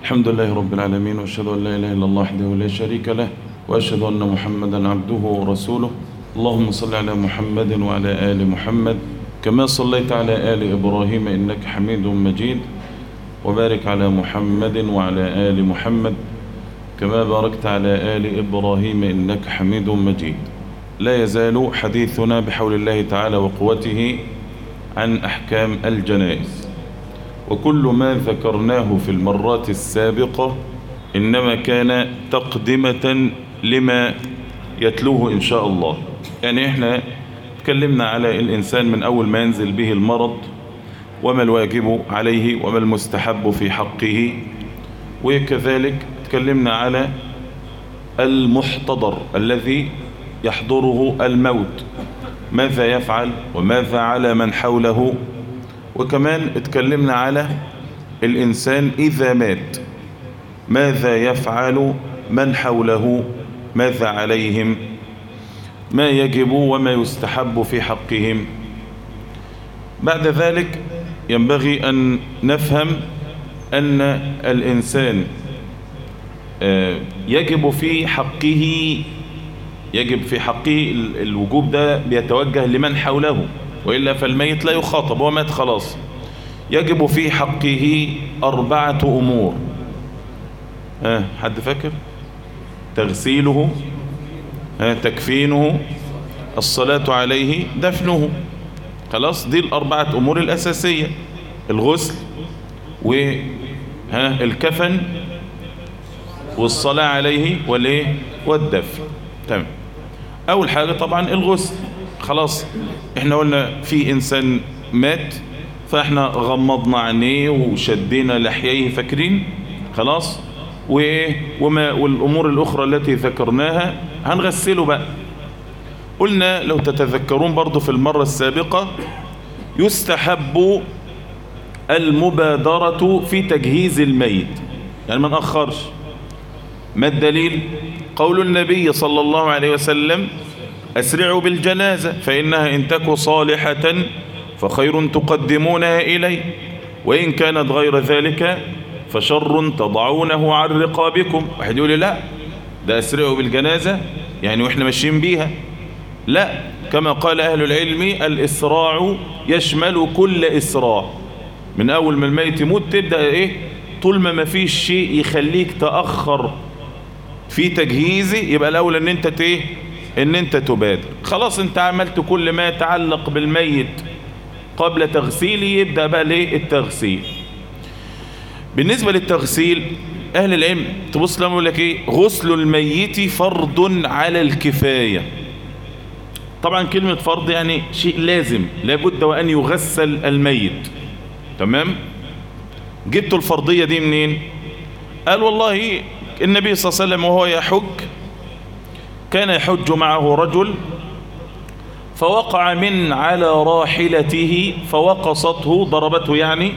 الحمد لله رب العالمين وأشهد أن لا إله إلا الله وحده لا شريك له وأشهد أن محمدا عبده ورسوله اللهم صل على محمد وعلى آل محمد كما صليت على آل إبراهيم إنك حميد مجيد وبارك على محمد وعلى آل محمد كما باركت على آل إبراهيم إنك حميد مجيد لا يزال حديثنا بحول الله تعالى وقوته عن أحكام الجنائز وكل ما ذكرناه في المرات السابقة إنما كان تقدمة لما يتلوه إن شاء الله يعني إحنا تكلمنا على الإنسان من أول ما ينزل به المرض وما الواجب عليه وما المستحب في حقه وكذلك تكلمنا على المحتضر الذي يحضره الموت ماذا يفعل وماذا على من حوله وكمان اتكلمنا على الإنسان إذا مات ماذا يفعل من حوله ماذا عليهم ما يجب وما يستحب في حقهم بعد ذلك ينبغي أن نفهم أن الإنسان يجب في حقه يجب في حقه الوجوب ده بيتوجه لمن حوله وإلا فالميت لا يخاطب هو مات خلاص يجب في حقه أربعة أمور ها حد فاكر تغسيله ها تكفينه الصلاة عليه دفنه خلاص دي الأربعة أمور الأساسية الغسل وها الكفن والصلاة عليه والايه والدفن تمام أول حاجة طبعا الغسل خلاص احنا قلنا في إنسان مات فاحنا غمضنا عينيه وشدينا لحييه فاكرين خلاص وايه وما والأمور الأخرى التي ذكرناها هنغسله بقى قلنا لو تتذكرون برضو في المرة السابقة يستحب المبادرة في تجهيز الميت يعني ما نأخرش ما الدليل قول النبي صلى الله عليه وسلم أسرعوا بالجنازة فإنها إن تك صالحة فخير تقدمونها إلي وإن كانت غير ذلك فشر تضعونه عن رقابكم واحد يقول لي لا ده أسرعوا بالجنازة يعني وإحنا ماشيين بيها لا كما قال أهل العلم الإسراع يشمل كل إسراع من أول ما الميت يموت تبدأ إيه طول ما ما فيش شيء يخليك تأخر في تجهيزي يبقى الأول أن أنت إيه ان انت تبادر خلاص انت عملت كل ما يتعلق بالميت قبل تغسيله يبدأ بقى ليه التغسيل بالنسبة للتغسيل اهل العلم تبص لهم يقول لك ايه غسل الميت فرض على الكفاية طبعا كلمة فرض يعني شيء لازم لابد وان يغسل الميت تمام جبتوا الفرضية دي منين قال والله النبي صلى الله عليه وسلم وهو يحج كان يحج معه رجل فوقع من على راحلته فوقصته ضربته يعني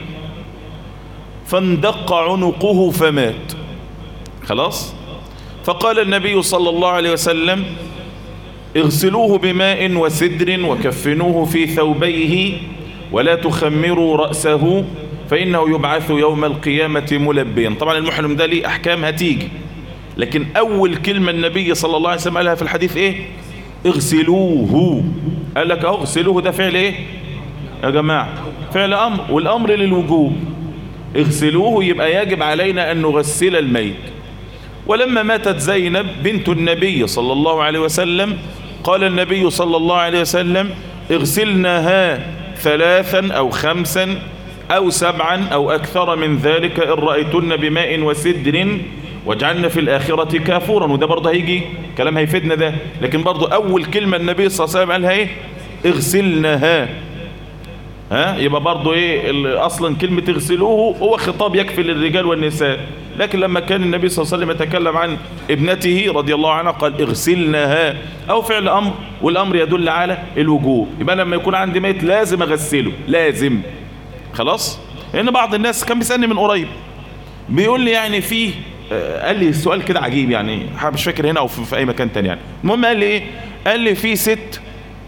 فاندق عنقه فمات خلاص فقال النبي صلى الله عليه وسلم اغسلوه بماء وسدر وكفنوه في ثوبيه ولا تخمروا رأسه فإنه يبعث يوم القيامة ملبيا طبعا المحرم ده ليه أحكام هتيجي لكن أول كلمة النبي صلى الله عليه وسلم قالها في الحديث إيه اغسلوه قال لك أهو اغسلوه ده فعل إيه يا جماعة فعل أمر والأمر للوجوب اغسلوه يبقى يجب علينا أن نغسل الميت ولما ماتت زينب بنت النبي صلى الله عليه وسلم قال النبي صلى الله عليه وسلم اغسلناها ثلاثا أو خمسا أو سبعا أو أكثر من ذلك إن رأيتن بماء وسدر واجعلنا في الآخرة كافورا وده برضه هيجي كلام هيفيدنا ده لكن برضه أول كلمة النبي صلى الله عليه وسلم قالها إيه اغسلناها ها يبقى برضه إيه أصلا كلمة اغسلوه هو خطاب يكفي للرجال والنساء لكن لما كان النبي صلى الله عليه وسلم يتكلم عن ابنته رضي الله عنها قال اغسلناها أو فعل أمر والأمر يدل على الوجوب يبقى لما يكون عندي ميت لازم أغسله لازم خلاص لأن بعض الناس كان بيسألني من قريب بيقول لي يعني فيه قال لي السؤال كده عجيب يعني مش فاكر هنا او في اي مكان تاني يعني المهم قال لي ايه قال لي في ست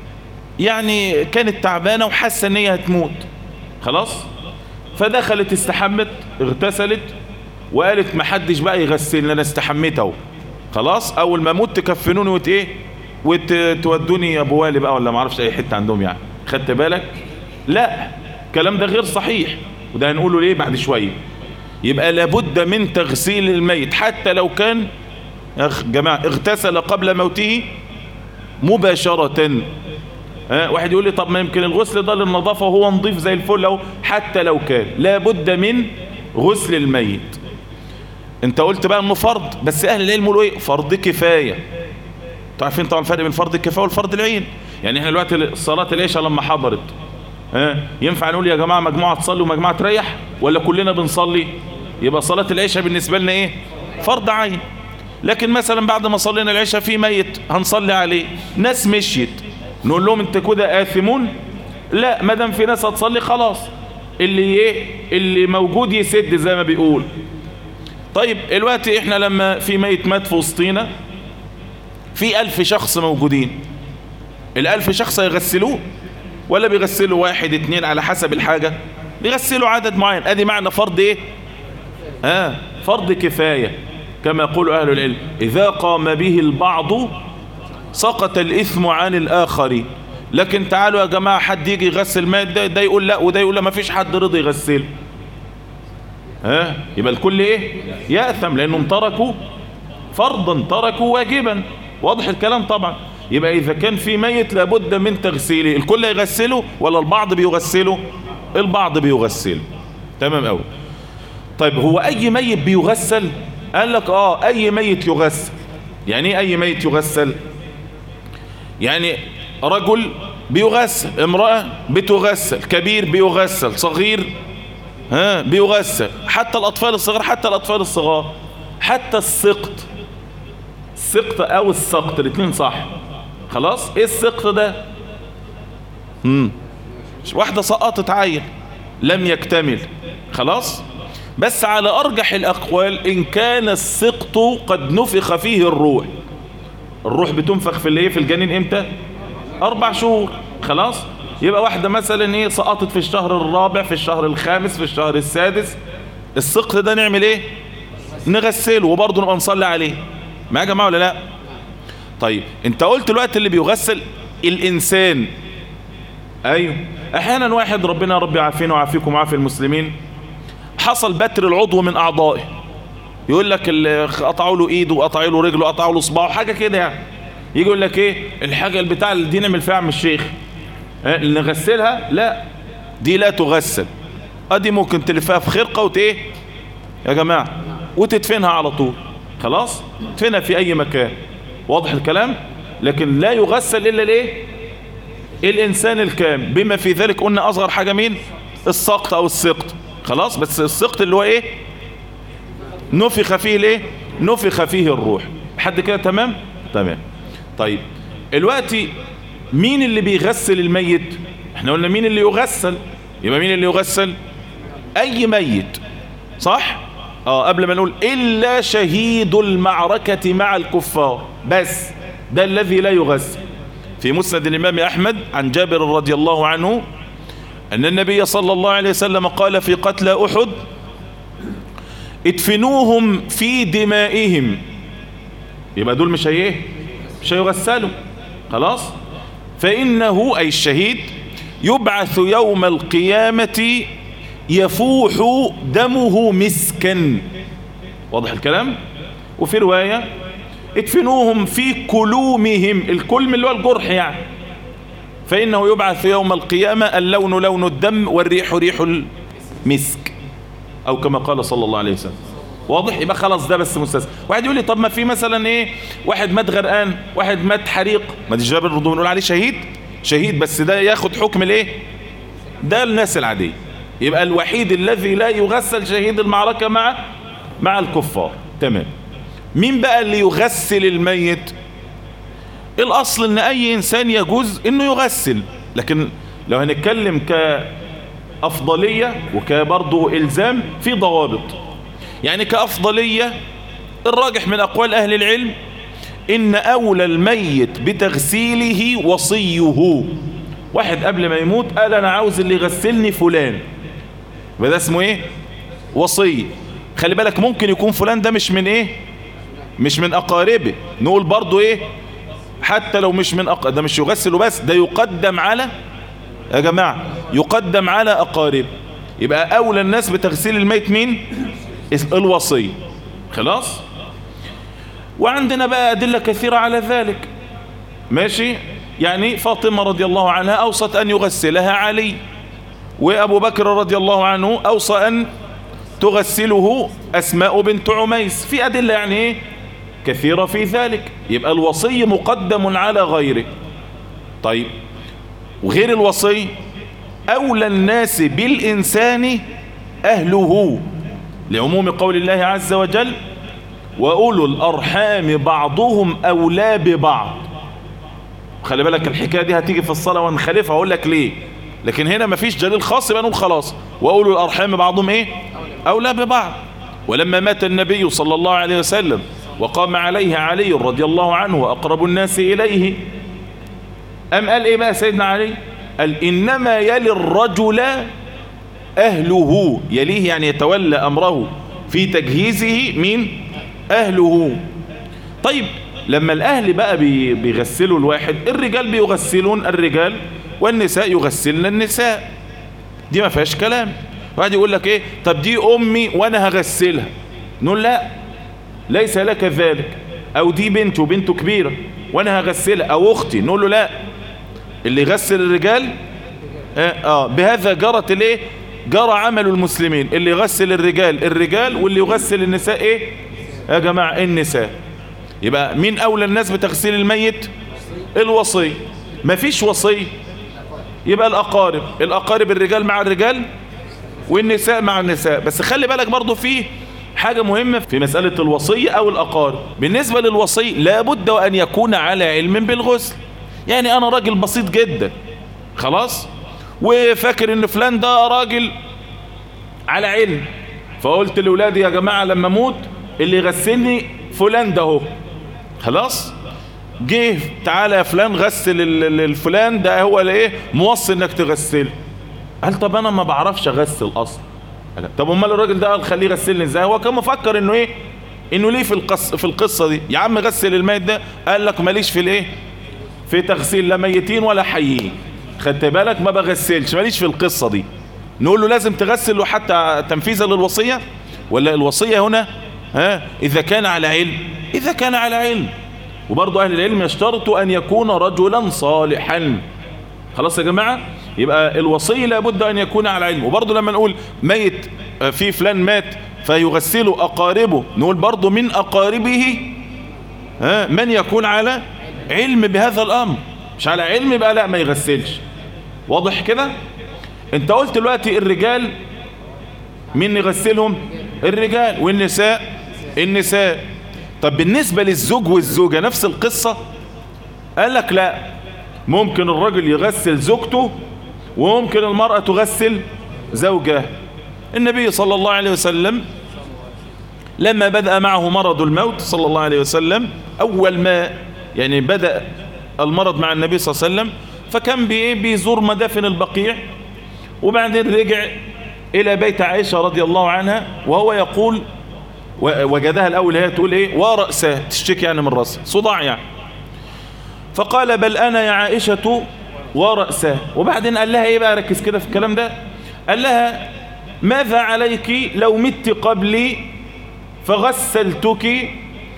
يعني كانت تعبانه وحاسه ان هي هتموت خلاص فدخلت استحمت اغتسلت وقالت ما حدش بقى يغسلني انا استحميت اهو خلاص اول ما اموت تكفنوني وت ايه وتودوني ابو والي بقى ولا ما اعرفش اي حته عندهم يعني خدت بالك لا الكلام ده غير صحيح وده هنقوله ليه بعد شويه يبقى لابد من تغسيل الميت حتى لو كان يا جماعه اغتسل قبل موته مباشره ها واحد يقول لي طب ما يمكن الغسل ده للنظافه وهو نظيف زي الفل اهو حتى لو كان لابد من غسل الميت انت قلت بقى انه فرض بس اهل العلم يقولوا ايه فرض كفايه انتوا عارفين طبعا الفرق بين فرض الكفايه والفرض العين يعني احنا دلوقتي صلاه العشاء لما حضرت ها ينفع نقول يا جماعه مجموعه تصلي ومجموعه تريح ولا كلنا بنصلي يبقى صلاه العشاء بالنسبه لنا ايه فرض عين لكن مثلا بعد ما صلينا العشاء في ميت هنصلي عليه ناس مشيت نقول لهم انت كده آثمون لا ما دام في ناس هتصلي خلاص اللي ايه اللي موجود يسد زي ما بيقول طيب الوقت احنا لما في ميت مات في وسطينا في ألف شخص موجودين الألف شخص هيغسلوه ولا بيغسلوا واحد اتنين على حسب الحاجة بيغسلوا عدد معين ادي معنى فرض ايه اه فرض كفاية كما يقول اهل العلم اذا قام به البعض سقط الاثم عن الاخر لكن تعالوا يا جماعة حد يجي يغسل مات ده, ده يقول لا وده يقول لا ما فيش حد رضي يغسله ها يبقى الكل ايه يأثم لانهم تركوا فرضا تركوا واجبا واضح الكلام طبعا يبقى اذا كان في ميت لابد من تغسيله الكل يغسله ولا البعض بيغسله البعض بيغسله تمام قوي طيب هو اي ميت بيغسل قال لك اه اي ميت يغسل يعني ايه اي ميت يغسل يعني رجل بيغسل امرأة بتغسل كبير بيغسل صغير ها بيغسل حتى الأطفال الصغار حتى الأطفال الصغار حتى السقط السقط أو السقط الاثنين صح خلاص ايه السقط ده مم. واحدة سقطت عيل لم يكتمل خلاص بس على أرجح الأقوال إن كان السقط قد نفخ فيه الروح الروح بتنفخ في الايه في الجنين امتى اربع شهور خلاص يبقى واحدة مثلا ايه سقطت في الشهر الرابع في الشهر الخامس في الشهر السادس السقط ده نعمل ايه نغسله وبرضه نبقى نصلي عليه ما يا جماعة ولا لا طيب انت قلت الوقت اللي بيغسل الانسان ايوه احيانا واحد ربنا ربي يعافينا ويعافيكم ويعافي المسلمين حصل بتر العضو من اعضائه يقول لك قطعوا له ايده وقطعوا له رجله وقطعوا له صباعه حاجه كده يعني يجي يقول لك ايه الحاجه البتاع اللي دي نعمل فيها عم الشيخ اه نغسلها لا دي لا تغسل ادي ممكن تلفها في خرقه وت ايه يا جماعه وتدفنها على طول خلاص تدفنها في اي مكان واضح الكلام لكن لا يغسل الا الايه الانسان الكامل بما في ذلك قلنا اصغر حاجه مين السقط او السقط خلاص بس السقط اللي هو ايه نفخ فيه الايه نفخ فيه الروح حد كده تمام تمام طيب الوقت مين اللي بيغسل الميت احنا قلنا مين اللي يغسل يبقى مين اللي يغسل اي ميت صح اه قبل ما نقول الا شهيد المعركة مع الكفار بس ده الذي لا يغسل في مسند الامام احمد عن جابر رضي الله عنه ان النبي صلى الله عليه وسلم قال في قتل احد ادفنوهم في دمائهم يبقى دول مش ايه مش هيغسلوا خلاص فإنه أي الشهيد يبعث يوم القيامة يفوح دمه مسكا واضح الكلام وفي رواية ادفنوهم في كلومهم الكلم اللي هو الجرح يعني فإنه يبعث يوم القيامة اللون لون الدم والريح ريح المسك أو كما قال صلى الله عليه وسلم واضح يبقى خلاص ده بس مستثنى واحد يقول لي طب ما في مثلا ايه واحد مات غرقان واحد مات حريق ما دي جابر برضه بنقول عليه شهيد شهيد بس ده ياخد حكم الايه ده الناس العاديه يبقى الوحيد الذي لا يغسل شهيد المعركه مع مع الكفار تمام مين بقى اللي يغسل الميت الاصل ان اي انسان يجوز انه يغسل لكن لو هنتكلم كافضليه وكبرضه الزام في ضوابط يعني كأفضلية الراجح من أقوال أهل العلم إن أولى الميت بتغسيله وصيه واحد قبل ما يموت قال أنا عاوز اللي يغسلني فلان وده اسمه إيه وصي خلي بالك ممكن يكون فلان ده مش من ايه مش من اقاربه نقول برضو ايه حتى لو مش من أق... ده مش يغسل بس ده يقدم على يا جماعة يقدم على أقارب يبقى أولى الناس بتغسيل الميت مين الوصي خلاص وعندنا بقى أدلة كثيرة على ذلك ماشي يعني فاطمة رضي الله عنها أوصت أن يغسلها علي وأبو بكر رضي الله عنه أوصى أن تغسله أسماء بنت عميس في أدلة يعني إيه كثيرة في ذلك يبقى الوصي مقدم على غيره طيب وغير الوصي أولى الناس بالإنسان أهله لعموم قول الله عز وجل وأولو الأرحام بعضهم أولى ببعض خلي بالك الحكاية دي هتيجي في الصلاة ونخالفها أقول لك ليه لكن هنا مفيش دليل خاص يبقى نقول خلاص وأولو الأرحام بعضهم إيه أولى ببعض ولما مات النبي صلى الله عليه وسلم وقام عليه علي رضي الله عنه وأقرب الناس إليه أم قال إيه بقى سيدنا علي قال إنما يلي الرجل أهله يليه يعني يتولى أمره في تجهيزه مين أهله طيب لما الأهل بقى بيغسلوا الواحد الرجال بيغسلون الرجال والنساء يغسلن النساء دي ما فيهاش كلام واحد يقول لك ايه طب دي امي وانا هغسلها نقول لا ليس لك ذلك او دي بنت وبنته كبيرة وانا هغسلها او اختي نقول له لا اللي يغسل الرجال آه, اه بهذا جرت الايه جرى عمل المسلمين اللي يغسل الرجال الرجال واللي يغسل النساء ايه يا جماعة النساء يبقى مين اولى الناس بتغسيل الميت الوصي مفيش وصي يبقى الاقارب الاقارب الرجال مع الرجال والنساء مع النساء بس خلي بالك برضو في حاجة مهمة في مسألة الوصية او الاقارب بالنسبة للوصي لابد وان يكون على علم بالغسل يعني انا راجل بسيط جدا خلاص وفاكر ان فلان ده راجل على علم فقلت لولادي يا جماعة لما اموت اللي يغسلني فلان ده هو خلاص جه تعالى يا فلان غسل الفلان ده هو الايه موصي انك تغسله قال طب انا ما بعرفش اغسل اصلا طب امال الراجل ده قال خليه يغسلني ازاي هو كان مفكر انه ايه انه ليه في القص في القصه دي يا عم غسل الميت ده قال لك ماليش في الايه في تغسيل لا ميتين ولا حيين خدت بالك ما بغسلش ماليش في القصه دي نقول له لازم تغسل له حتى تنفيذا للوصيه ولا الوصيه هنا ها اذا كان على علم اذا كان على علم وبرضه اهل العلم يشترطوا ان يكون رجلا صالحا خلاص يا جماعه يبقى الوصي لابد ان يكون على علم وبرضه لما نقول ميت في فلان مات فيغسله اقاربه نقول برضه من اقاربه ها من يكون على علم بهذا الامر مش على علم يبقى لا ما يغسلش واضح كده انت قلت دلوقتي الرجال مين يغسلهم الرجال والنساء النساء طب بالنسبة للزوج والزوجة نفس القصة قال لك لا ممكن الرجل يغسل زوجته وممكن المرأة تغسل زوجها النبي صلى الله عليه وسلم لما بدأ معه مرض الموت صلى الله عليه وسلم أول ما يعني بدأ المرض مع النبي صلى الله عليه وسلم فكان بيزور مدافن البقيع وبعدين رجع إلى بيت عائشة رضي الله عنها وهو يقول وجدها الأول هي تقول إيه ورأسه تشتكي يعني من رأسه صداع يعني فقال بل أنا يا عائشة ورأسه وبعدين قال لها إيه بقى ركز كده في الكلام ده قال لها ماذا عليك لو مت قبلي فغسلتك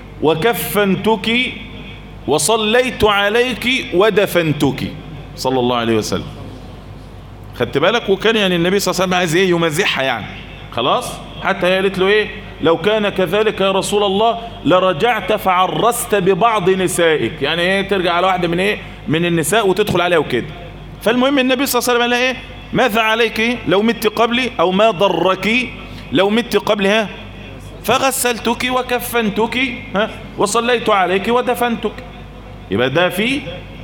وكفنتك وصليت عليك ودفنتك صلى الله عليه وسلم خدت بالك وكان يعني النبي صلى الله عليه وسلم عايز ايه يمزحها يعني خلاص حتى هي قالت له ايه لو كان كذلك يا رسول الله لرجعت فعرست ببعض نسائك يعني ايه ترجع على واحده من ايه من النساء وتدخل عليها وكده فالمهم النبي صلى الله عليه وسلم قال ايه ماذا عليك لو مت قبلي او ما ضرك لو مت قبلها فغسلتك وكفنتك ها وصليت عليك ودفنتك يبقى ده في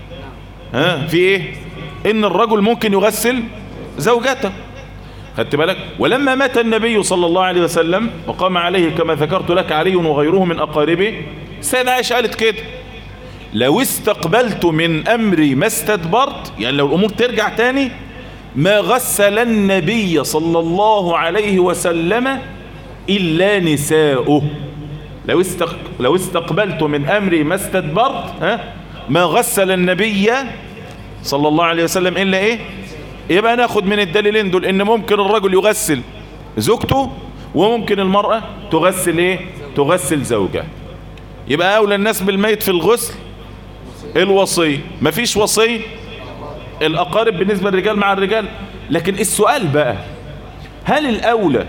ها في ايه ان الرجل ممكن يغسل زوجته خدت بالك ولما مات النبي صلى الله عليه وسلم وقام عليه كما ذكرت لك علي وغيره من أقاربه السيدة عائشة قالت كده لو استقبلت من أمري ما استدبرت يعني لو الأمور ترجع تاني ما غسل النبي صلى الله عليه وسلم إلا نساؤه لو, استق... لو استقبلت من أمري ما استدبرت ها ما غسل النبي صلى الله عليه وسلم إلا إيه يبقى ناخد من الدليلين دول إن ممكن الرجل يغسل زوجته وممكن المرأة تغسل إيه تغسل زوجها يبقى أولى الناس بالميت في الغسل الوصي مفيش وصي الأقارب بالنسبة للرجال مع الرجال لكن السؤال بقى هل الأولى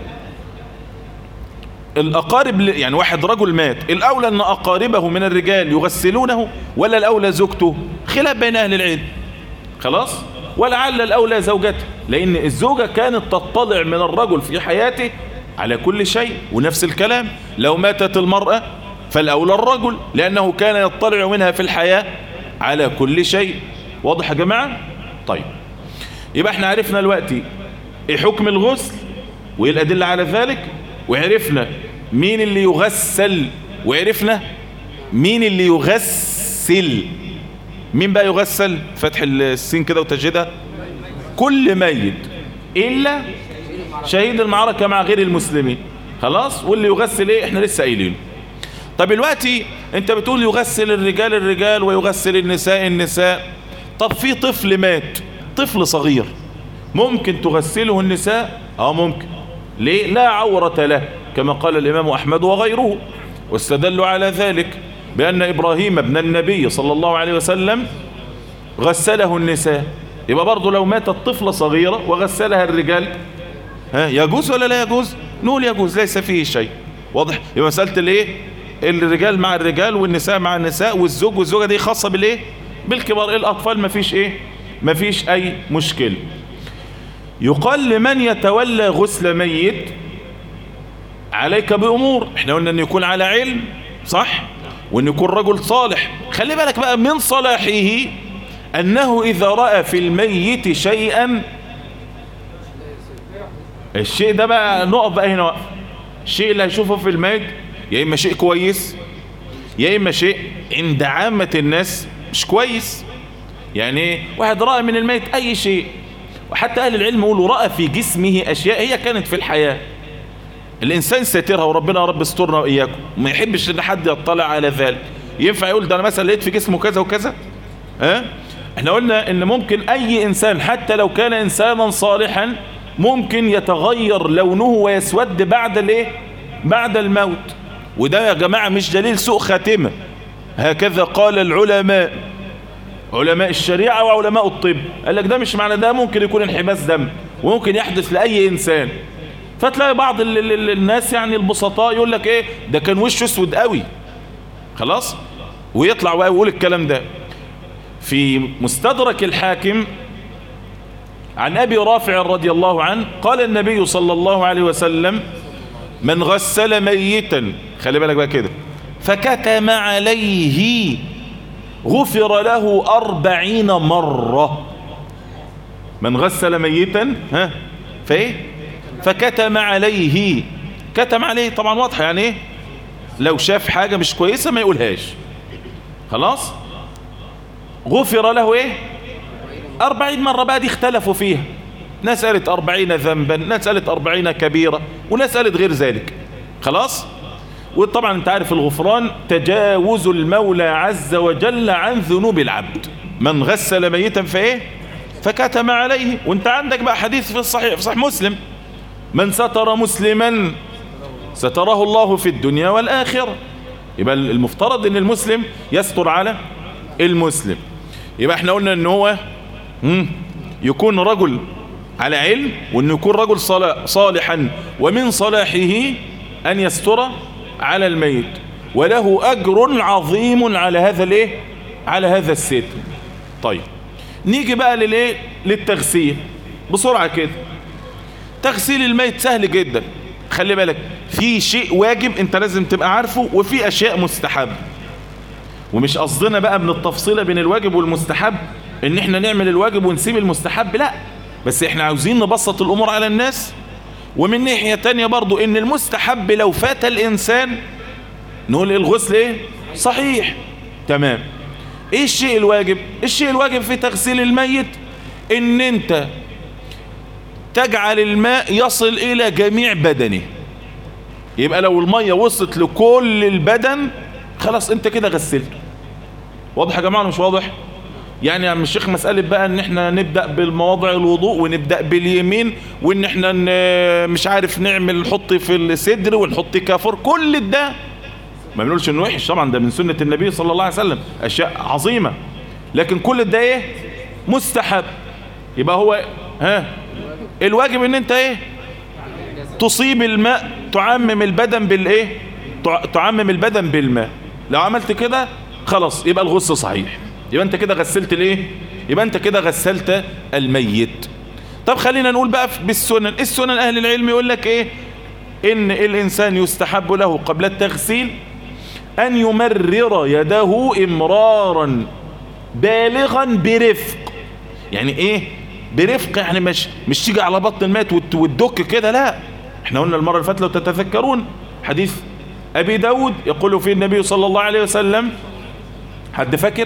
الأقارب يعني واحد رجل مات الأولى أن أقاربه من الرجال يغسلونه ولا الأولى زوجته خلاف بين أهل العلم خلاص ولعل الأولى زوجته لأن الزوجة كانت تطلع من الرجل في حياته على كل شيء ونفس الكلام لو ماتت المرأة فالأولى الرجل لأنه كان يطلع منها في الحياة على كل شيء واضح يا جماعة طيب يبقى احنا عرفنا دلوقتي ايه حكم الغسل وايه الأدلة على ذلك وعرفنا مين اللي يغسل وعرفنا مين اللي يغسل مين بقى يغسل فتح السين كده وتجدها كل ميت إلا شهيد المعركة مع غير المسلمين خلاص واللي يغسل ايه احنا لسه قايلينه طب دلوقتي انت بتقول يغسل الرجال الرجال ويغسل النساء النساء طب في طفل مات طفل صغير ممكن تغسله النساء اه ممكن ليه لا عورة له كما قال الامام احمد وغيره واستدلوا على ذلك بان ابراهيم ابن النبي صلى الله عليه وسلم غسله النساء يبقى برضه لو ماتت طفلة صغيرة وغسلها الرجال ها يجوز ولا لا يجوز نقول يجوز ليس فيه شيء واضح يبقى مسألة الايه الرجال مع الرجال والنساء مع النساء والزوج والزوجة دي خاصة بالايه بالكبار الاطفال ما فيش ايه ما فيش اي مشكلة يقال لمن يتولى غسل ميت عليك بامور احنا قلنا ان يكون على علم صح وان يكون رجل صالح خلي بالك بقى من صلاحه انه اذا رأى في الميت شيئا الشيء ده بقى نقف بقى هنا وقف الشيء اللي هيشوفه في الميت يا اما شيء كويس يا اما شيء عند عامة الناس مش كويس يعني واحد رأى من الميت اي شيء وحتى اهل العلم يقولوا رأى في جسمه اشياء هي كانت في الحياة الانسان ساترها وربنا يا رب استرنا واياكم وما يحبش ان حد يطلع على ذلك ينفع يقول ده انا مثلا لقيت في جسمه كذا وكذا ها احنا قلنا ان ممكن اي انسان حتى لو كان انسانا صالحا ممكن يتغير لونه ويسود بعد الايه بعد الموت وده يا جماعة مش دليل سوء خاتمة هكذا قال العلماء علماء الشريعة وعلماء الطب قال لك ده مش معنى ده ممكن يكون انحباس دم وممكن يحدث لأي إنسان فتلاقي بعض ال ال الناس يعني البسطاء يقول لك ايه ده كان وشه اسود قوي خلاص ويطلع ويقول الكلام ده في مستدرك الحاكم عن أبي رافع رضي الله عنه قال النبي صلى الله عليه وسلم من غسل ميتا خلي بالك بقى كده فكتم عليه غفر له أربعين مرة من غسل ميتا ها فايه فكتم عليه كتم عليه طبعا واضحة يعني ايه لو شاف حاجة مش كويسة ما يقولهاش خلاص غفر له ايه أربعين مرة بقى دي اختلفوا فيها ناس قالت أربعين ذنبا ناس قالت أربعين كبيرة وناس قالت غير ذلك خلاص وطبعا انت عارف الغفران تجاوز المولى عز وجل عن ذنوب العبد من غسل ميتا فايه فكتم عليه وانت عندك بقى حديث في الصحيح في صحيح مسلم من ستر مسلما ستره الله في الدنيا والآخرة يبقى المفترض ان المسلم يستر على المسلم يبقى احنا قلنا ان هو يكون رجل على علم وأن يكون رجل صالحا ومن صلاحه أن يستر على الميت وله أجر عظيم على هذا الايه على هذا الستر طيب نيجي بقى للايه للتغسيل بسرعة كده تغسيل الميت سهل جدا خلي بالك في شيء واجب انت لازم تبقى عارفه وفي اشياء مستحب ومش قصدنا بقى من التفصيلة بين الواجب والمستحب ان احنا نعمل الواجب ونسيب المستحب لا بس احنا عاوزين نبسط الامور على الناس ومن ناحية تانية برضو ان المستحب لو فات الانسان نقول الغسل ايه صحيح تمام ايه الشيء الواجب الشيء الواجب في تغسيل الميت ان انت تجعل الماء يصل الى جميع بدنه يبقى لو المية وصلت لكل البدن خلاص انت كده غسلته واضح يا جماعة مش واضح يعني يا عم الشيخ مسألة بقى ان احنا نبدأ بالمواضع الوضوء ونبدأ باليمين وان احنا مش عارف نعمل نحط في الصدر ونحط كافور كل ده ما بنقولش انه وحش طبعا ده من سنة النبي صلى الله عليه وسلم اشياء عظيمة لكن كل ده ايه مستحب يبقى هو ها الواجب ان انت ايه تصيب الماء تعمم البدن بالايه تعمم البدن بالماء لو عملت كده خلاص يبقى الغسل صحيح يبقى انت كده غسلت الايه يبقى انت كده غسلت الميت طب خلينا نقول بقى بالسنن السنن اهل العلم يقول لك ايه ان الانسان يستحب له قبل التغسيل ان يمرر يده امرارا بالغا برفق يعني ايه برفق يعني مش مش تيجي على بطن الميت وتدك كده لا احنا قلنا المرة اللي فاتت لو تتذكرون حديث ابي داود يقول فيه النبي صلى الله عليه وسلم حد فاكر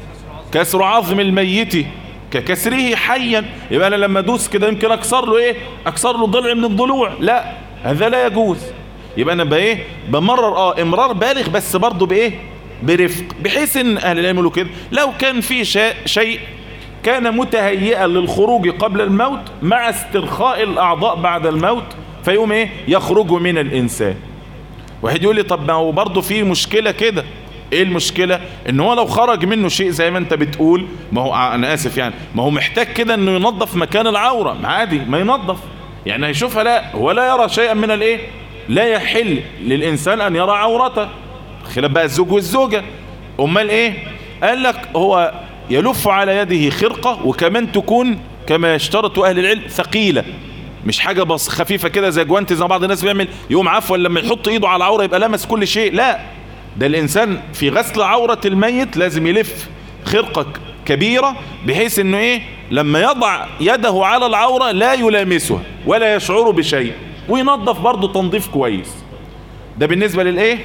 كسر عظم الميت ككسره حيا يبقى انا لما ادوس كده يمكن اكسر له ايه اكسر له ضلع من الضلوع لا هذا لا يجوز يبقى انا بايه بمرر اه امرار بالغ بس برضه بايه برفق بحيث ان اهل العلم يقولوا كده لو كان في شيء كان متهيئا للخروج قبل الموت مع استرخاء الاعضاء بعد الموت فيقوم ايه يخرج من الانسان واحد يقول لي طب ما هو برضه في مشكله كده ايه المشكلة ان هو لو خرج منه شيء زي ما انت بتقول ما هو انا اسف يعني ما هو محتاج كده انه ينظف مكان العورة عادي ما ينظف يعني هيشوفها لا هو لا يرى شيئا من الايه لا يحل للانسان ان يرى عورته خلاف بقى الزوج والزوجة امال ايه قال لك هو يلف على يده خرقة وكمان تكون كما يشترط اهل العلم ثقيلة مش حاجة بس خفيفة كده زي جوانتي زي بعض الناس بيعمل يوم عفوا لما يحط ايده على العورة يبقى لمس كل شيء لا ده الإنسان في غسل عورة الميت لازم يلف خرقة كبيرة بحيث انه ايه لما يضع يده على العورة لا يلامسها ولا يشعر بشيء وينظف برضه تنظيف كويس ده بالنسبة للايه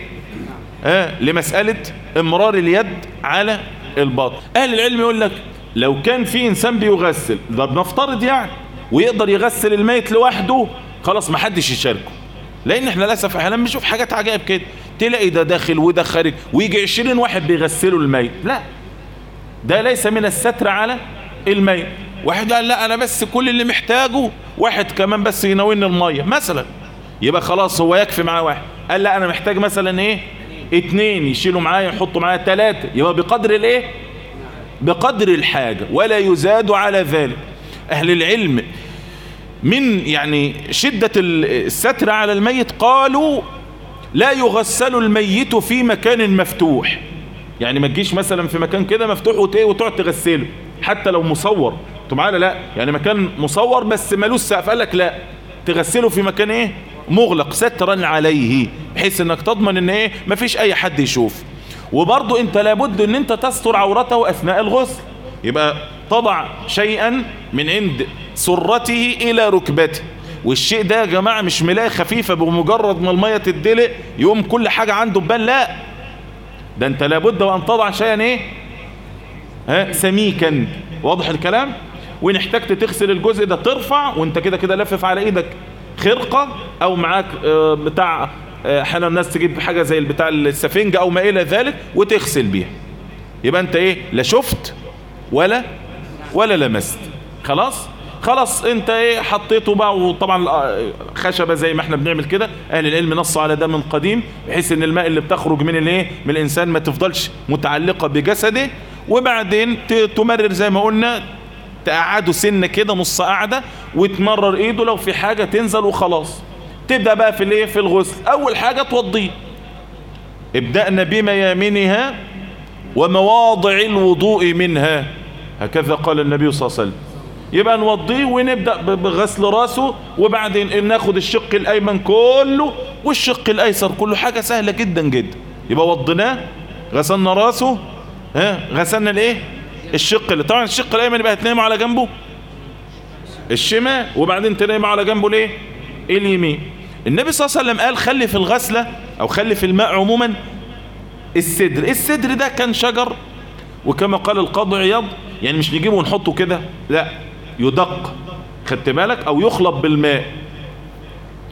آه لمسألة امرار اليد على الباطن اهل العلم يقول لك لو كان في انسان بيغسل ده بنفترض يعني ويقدر يغسل الميت لوحده خلاص ما حدش يشاركه لان احنا للاسف احيانا بنشوف حاجات عجائب كده تلاقي ده داخل وده خارج ويجي 20 واحد بيغسلوا الميت لا ده ليس من الستر على الميت واحد قال لا انا بس كل اللي محتاجه واحد كمان بس يناولني الميه مثلا يبقى خلاص هو يكفي معاه واحد قال لا انا محتاج مثلا ايه اتنين يشيلوا معايا يحطوا معايا ثلاثة يبقى بقدر الايه بقدر الحاجة ولا يزاد على ذلك اهل العلم من يعني شدة الستر على الميت قالوا لا يغسل الميت في مكان مفتوح يعني ما تجيش مثلا في مكان كده مفتوح وتقعد تغسله حتى لو مصور انتوا معانا لا يعني مكان مصور بس مالوش سقف قال لك لا تغسله في مكان ايه مغلق سترا عليه بحيث انك تضمن ان ايه مفيش اي حد يشوف وبرضه انت لابد ان انت تستر عورته اثناء الغسل يبقى تضع شيئا من عند سرته الى ركبته والشيء ده يا جماعة مش ملاية خفيفة بمجرد ما المية تدلق يقوم كل حاجة عنده بان لا ده انت لابد وان تضع شيئا ايه ها سميكا واضح الكلام وان احتجت تغسل الجزء ده ترفع وانت كده كده لفف على ايدك خرقة او معاك آه، بتاع آه، احيانا الناس تجيب حاجة زي بتاع السفنجة او ما الى ذلك وتغسل بيها يبقى انت ايه لا شفت ولا ولا لمست خلاص خلاص انت ايه حطيته بقى وطبعا خشبة زي ما احنا بنعمل كده اهل العلم نص على ده من قديم بحيث ان الماء اللي بتخرج من الايه من الانسان ما تفضلش متعلقة بجسده وبعدين تمرر زي ما قلنا تقعده سن كده نص قعدة وتمرر ايده لو في حاجة تنزل وخلاص تبدأ بقى في الايه في الغسل اول حاجة توضيه ابدأنا بميامنها ومواضع الوضوء منها هكذا قال النبي صلى الله عليه وسلم يبقى نوضيه ونبدأ بغسل راسه وبعدين ناخد الشق الايمن كله والشق الايسر كله حاجة سهلة جدا جدا يبقى وضيناه غسلنا راسه ها غسلنا الايه الشق اللي طبعا الشق الايمن يبقى هتنامه على جنبه الشمال وبعدين تنامه على جنبه ليه اليمين النبي صلى الله عليه وسلم قال خلي في الغسلة او خلي في الماء عموما السدر السدر ده كان شجر وكما قال القاضي عياض يعني مش نجيبه ونحطه كده لا يدق خدت بالك او يخلط بالماء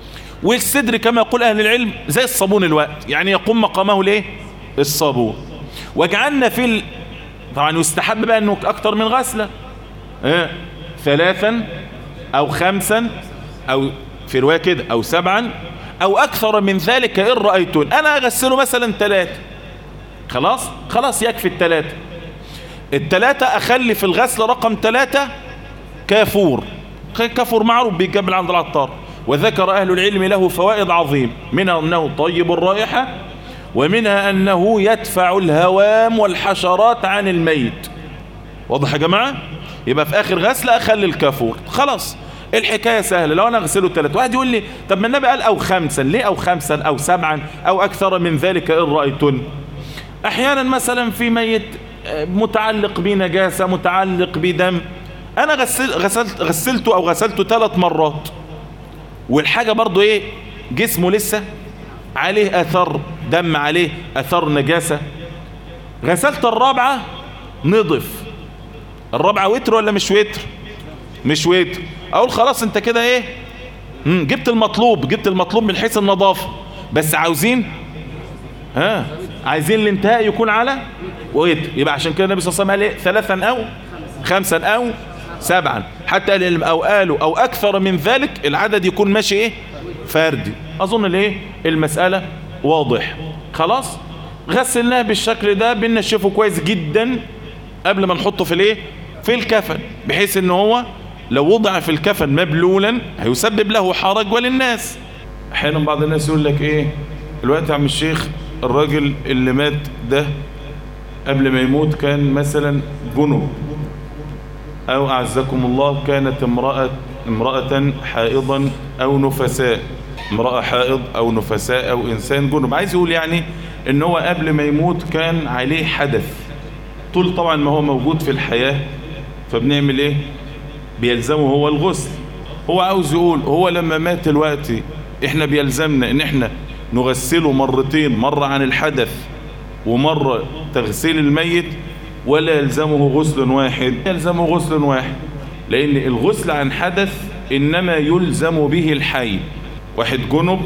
والصدر كما يقول أهل العلم زي الصابون الوقت يعني يقوم مقامه ليه الصابون وجعلنا في ال... طبعا يستحب بقى انه اكتر من غسلة اه ثلاثا او خمسا او في رواية كده او سبعا او اكثر من ذلك ان رأيتون انا اغسله مثلا ثلاثة خلاص خلاص يكفي الثلاثة الثلاثة اخلي في الغسل رقم ثلاثة كافور كافور معروف بيتجاب عند العطار وذكر اهل العلم له فوائد عظيم منها انه طيب الرائحة ومنها انه يدفع الهوام والحشرات عن الميت واضح يا جماعة يبقى في اخر غسلة اخلي الكافور خلاص الحكاية سهلة لو انا اغسله ثلاثة واحد يقول لي طب ما النبي قال او خمسا ليه او خمسا او سبعا او اكثر من ذلك ان رأيتن احيانا مثلا في ميت متعلق بنجاسة متعلق بدم انا غسل غسلت غسلته او غسلته ثلاث مرات والحاجة برضو ايه جسمه لسه عليه اثر دم عليه اثر نجاسة غسلت الرابعة نضف الرابعة وتر ولا مش وتر مش وتر اقول خلاص انت كده ايه مم. جبت المطلوب جبت المطلوب من حيث النظافة بس عاوزين ها عايزين الانتهاء يكون على وتر يبقى عشان كده النبي صلى الله عليه وسلم قال ايه ثلاثا او خمسا او سبعا حتى قال او قالوا او اكثر من ذلك العدد يكون ماشي ايه فردي اظن الايه المسألة واضح خلاص غسلناه بالشكل ده بنشفه كويس جدا قبل ما نحطه في الايه في الكفن بحيث ان هو لو وضع في الكفن مبلولا هيسبب له حرج وللناس احيانا بعض الناس يقول لك ايه الوقت يا عم الشيخ الراجل اللي مات ده قبل ما يموت كان مثلا جنب او اعزكم الله كانت امرأة امرأة حائضا او نفساء امرأة حائض او نفساء او انسان جنب عايز يقول يعني ان هو قبل ما يموت كان عليه حدث طول طبعا ما هو موجود في الحياة فبنعمل ايه بيلزمه هو الغسل هو عاوز يقول هو لما مات الوقت احنا بيلزمنا ان احنا نغسله مرتين مرة عن الحدث ومرة تغسيل الميت ولا يلزمه غسل واحد يلزمه غسل واحد لان الغسل عن حدث انما يلزم به الحي واحد جنب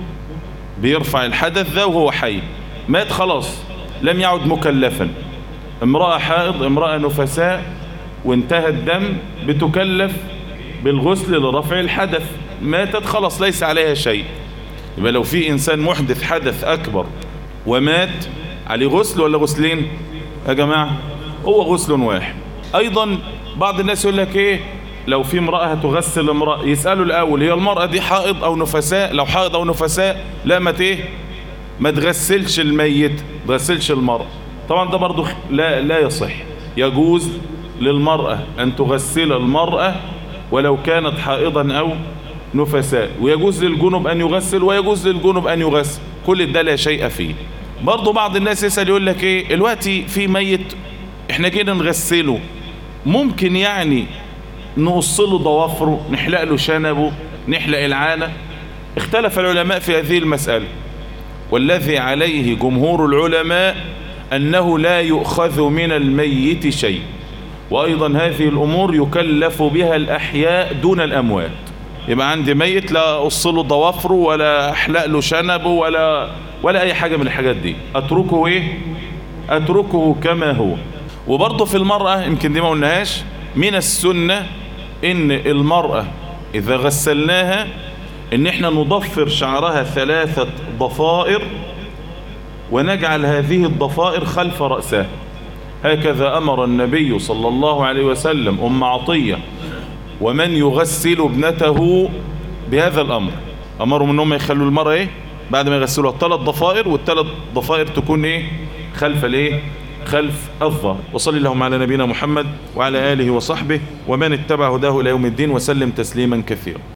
بيرفع الحدث ده وهو حي مات خلاص لم يعد مكلفا امرأة حائض امرأة نفساء وانتهى الدم بتكلف بالغسل لرفع الحدث ماتت خلاص ليس عليها شيء يبقى لو في انسان محدث حدث اكبر ومات عليه غسل ولا غسلين يا جماعة هو غسل واحد ايضا بعض الناس يقول لك ايه لو في امرأة تغسل امرأة يسألوا الاول هي المرأة دي حائض او نفساء لو حائض او نفساء لا ما ايه ما تغسلش الميت تغسلش المرأة طبعا ده برضو لا, لا يصح يجوز للمرأة ان تغسل المرأة ولو كانت حائضا او نفساء ويجوز للجنب ان يغسل ويجوز للجنب ان يغسل كل ده لا شيء فيه برضو بعض الناس يسأل يقول لك ايه الوقتي في ميت احنا كده نغسله ممكن يعني نقص له ضوافره نحلق له شنبه نحلق العانة اختلف العلماء في هذه المسألة والذي عليه جمهور العلماء أنه لا يؤخذ من الميت شيء وأيضا هذه الأمور يكلف بها الأحياء دون الأموات يبقى عندي ميت لا أقص له ضوافره ولا أحلق له شنبه ولا ولا أي حاجة من الحاجات دي أتركه إيه أتركه كما هو وبرضه في المرأة يمكن دي ما قلناهاش من السنة إن المرأة إذا غسلناها إن إحنا نضفر شعرها ثلاثة ضفائر ونجعل هذه الضفائر خلف رأسها هكذا أمر النبي صلى الله عليه وسلم أم عطية ومن يغسل ابنته بهذا الأمر أمرهم أنهم يخلوا المرأة إيه بعد ما يغسلوها الثلاث ضفائر والثلاث ضفائر تكون إيه خلف الإيه خلف الظهر وصلي اللهم على نبينا محمد وعلى آله وصحبه ومن اتبع هداه إلى يوم الدين وسلم تسليما كثيرا